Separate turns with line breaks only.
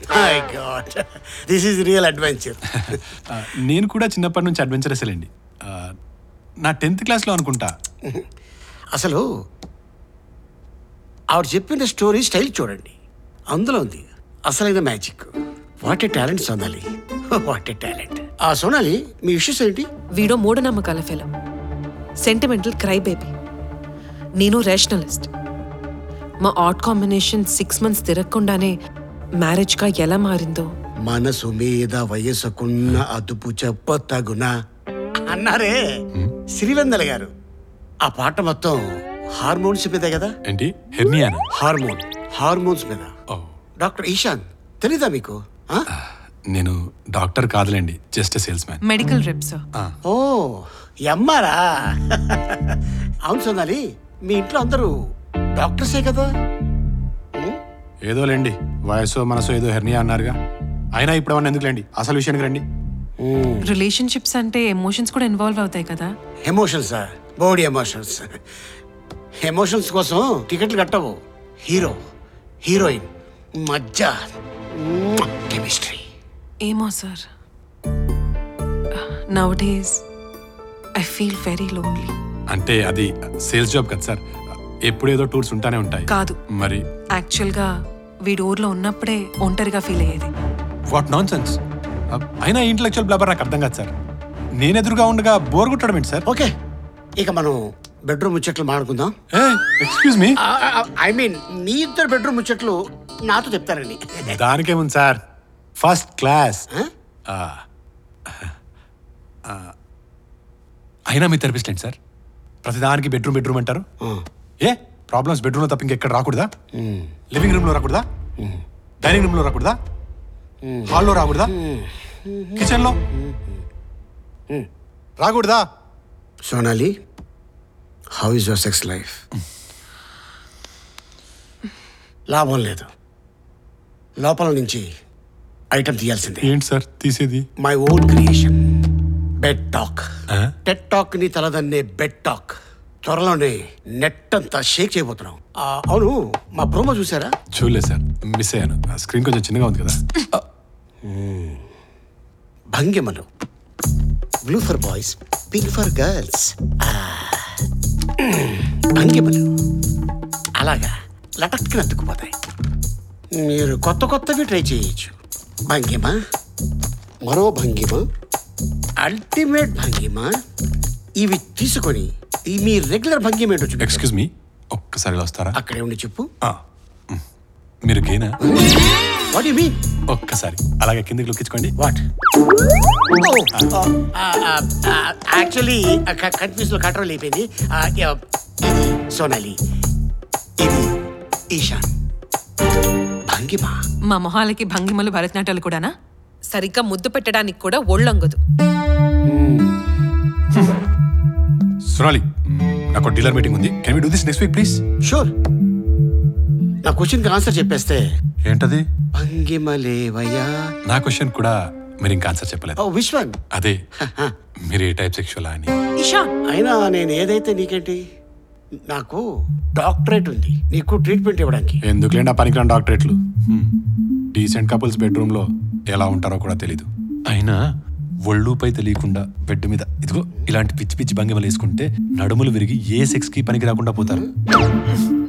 My god this is real adventure
ah, నేను కూడా చిన్నప్పటి నుంచి అడ్వెంచరస్ లేండి ఆ, నా టెన్త్ క్లాస్లో అనుకుంటా
అసలు ఆవిడ చెప్పిన స్టోరీ స్టైల్ చూడండి అందులో ఉంది అసలైన magic what a talent Sonali what a talent ఆ సోనాలి మీ ఇష్యూస్ ఏంటి
వీడో మూఢనమ్మకాల ఫిలం సెంటిమెంటల్ క్రై బేబీ నేను రేషనలిస్ట్ మా ఆట్ కాంబినేషన్ సిక్స్ మంత్స్ తిరగకుండానే మ్యారేజ్గా ఎలా మారిందో
మనసు మీద వయసుకున్న అదుపు చెప్ప తగున అన్నారే సిరివెందల గారు ఆ పాట మొత్తం హార్మోన్స్ మీదే కదా
ఏంటి హెర్నియానా
హార్మోన్ హార్మోన్స్ మీద
ఓ
డాక్టర్ ఈశాన్ తెలీదా మీకు ఆ?
నేను డాక్టర్ కాదులేండి just salesman
medical reps
ఓ ఎమ్మారా అవును సోనాలి మీ ఇంట్లో అందరూ డాక్టర్సే కదా ఉం?
ఏదో లేండి వయసు మనసు ఏదో హెర్నియా అన్నారుగా అయినా ఇప్పుడు ఏమన్నా ఎందుకులేండి అసలు విషయానికి రండి
రిలేషన్షిప్స్ అంటే ఎమోషన్స్ కూడా ఇన్వాల్వ్ అవుతాయి కదా
ఎమోషన్స్ బాడీ ఎమోషన్స్ ఎమోషన్స్ కోసం టికెట్లు కట్టవు హీరో హీరోయిన్ మజ్జ కెమిస్ట్రీ
ఏమో sir nowadays I feel very lonely
అంటే అది సేల్స్ జాబ్ కదా సార్ ఎప్పుడు ఏదో టూర్స్ ఉంటానే ఉంటాయి
కాదు
మరి
యాక్చువల్గా వీడి ఊర్లో ఉన్నప్పుడే ఒంటరిగా ఫీల్ అయ్యేది
వాట్ నాన్ సెన్స్ అయినా ఇంటలెక్చువల్ బ్లబర్ నాకు అర్థం కాదు సార్ నేను ఎదురుగా ఉండగా బోర్ కొట్టడం ఏంటి సార్
ఓకే ఇక మనం బెడ్రూమ్ ముచ్చట్లు మాడుకుందాం
ఎక్స్క్యూజ్ మీ
ఐ మీన్ మీ ఇద్దరు బెడ్రూమ్ ముచ్చట్లు నాతో చెప్తారండి
దానికేముంది సార్ ఫస్ట్ క్లాస్
ఆ?
అయినా మీ థెరపిస్ట్ ఏంటి సార్ ప్రతిదానికి బెడ్రూమ్ బెడ్రూమ్ అంటారు ఏ ప్రాబ్లమ్స్ బెడ్రూమ్లో తప్ప ఇంకెక్కడ రాకూడదా లివింగ్ రూమ్లో రాకూడదా డైనింగ్ రూమ్లో రాకూడదా హాల్లో రాకూడదా కిచెన్లో రాకూడదా
Sonali how is your sex life లాభం లేదు లోపల నుంచి ఐటమ్ తీయాల్సిందే
ఏంటి సార్ తీసేది
my own creation bed talk
ఆ?
టెట్ టాక్ ని తలదన్నే బెడ్ టాక్ త్వరలోనే నెట్ అంతా షేక్ చేయబోతున్నాం ఆ, అవును మా ప్రోమో చూసారా
చూడలేదు సార్ మిస్ అయ్యాను ఆ స్క్రీన్ కొంచెం చిన్నగా ఉంది కదా
భంగిమలు blue for boys pink for girls భంగిమలు అలాగా లటక్కి అతుక్కుపోతాయి మీరు కొత్త కొత్తవి ట్రై చేయొచ్చు భంగిమ మరో భంగిమ అల్టిమేట్ భంగిమ ఇవి తీసుకొని ఈ మీ రెగ్యులర్ భంగిమ ఏంటో చూపి
ఎక్స్క్యూజ్ మీ ఒక్కసారి ఇలా వస్తారా
అక్కడే ఉండి చెప్పు
ఆ, మ్. మీరు గేనా
వాట్ యు మీన్
ఒక్కసారి అలాగే కిందకి లొక్కించుకోండి
వాట్ యాక్చువల్లీ కన్ఫ్యూజ్ లో కంట్రోల్ అయిపోయింది Ah, yeah, ఇది సోనాలి ఇది ఈశాన్ భంగిమ
మా మొహాలకి భంగిమలు భరతనాట్యాలు కూడానా సరిగ్గా ముద్దు పెట్టడానికి కూడా ఒళ్ళొంగదు
సోనాలి మ్, నాకు డీలర్ మీటింగ్ ఉంది can we do this next week please
sure నా క్వశ్చన్కి ఆన్సర్ చెప్పేస్తే
ఏంటది
భంగిమలేవయ్యా
నా క్వశ్చన్ కూడా మీరు ఇంకా ఆన్సర్ చెప్పలేదు
ఓ విశ్వన్
అదే మీరు ఏ టైప్ సెక్షువల్ అని
ఇషాన్
అయినా నేను ఏదైతే నీకేంటి నాకు డాక్టరేట్ ఉంది నీకు ట్రీట్మెంట్ ఇవ్వడానికి
ఎందుకులేండి ఆ పనికిరాని డాక్టరేట్లు డీసెంట్ కపుల్స్ బెడ్రూమ్ లో ఎలా ఉంటారో కూడా తెలీదు అయినా ఒళ్ళుపై తెలియకుండా బెడ్ మీద ఇదిగో ఇలాంటి పిచ్చి పిచ్చి భంగిమలు వేసుకుంటే నడుములు విరిగి ఏ సెక్స్ కి పనికి రాకుండా పోతారు